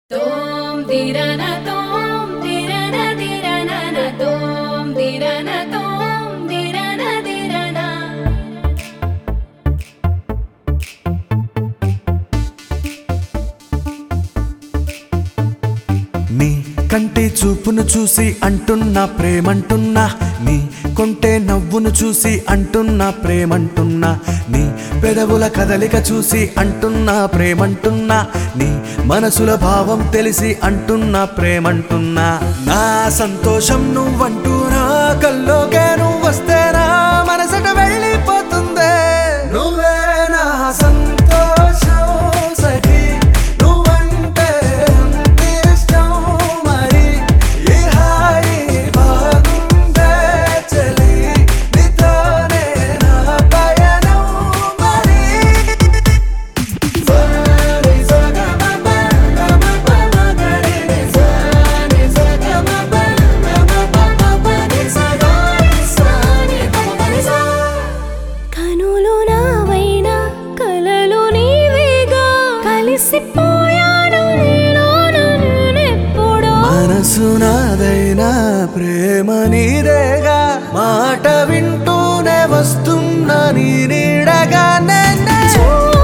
తోం దిరన తోం దిరన దిరనన తోం దిరన తోం దిరన దిరన నీ కంటి చూపును చూసి అంటున్నా ప్రేమంటున్నా నీ కొంటే నవ్వును చూసి అంటున్నా ప్రేమంటున్నా నీ పెదవుల కదలిక చూసి అంటున్నా ప్రేమంటున్నా నీ మనసుల భావం తెలిసి అంటున్నా ప్రేమంటున్నా నా సంతోషం నువ్వంటూనా కల్లోకే నువ్వు వస్తేనా మనసట వెళ్ళిపోతుందే నువ్వే నా సంతోషం సఖీ నువ్వంటే అంత ఇష్టం మరి ఈ హాయి బాగుందే చలి నీతోనే నా పయనం మరి సరి సగమ పగమ పమగరి సరి సగమ పగమ పమగరి సగారి సని పమగరి కనులు నావైనా కలలు నీవేగా కలిసిపోయాను నీలోన నేనెప్పుడో మనసు నాదైనా ప్రేమ నీదేగా మాట వింటూనే వస్తున్నా నీ నీడగా నేనే చూడ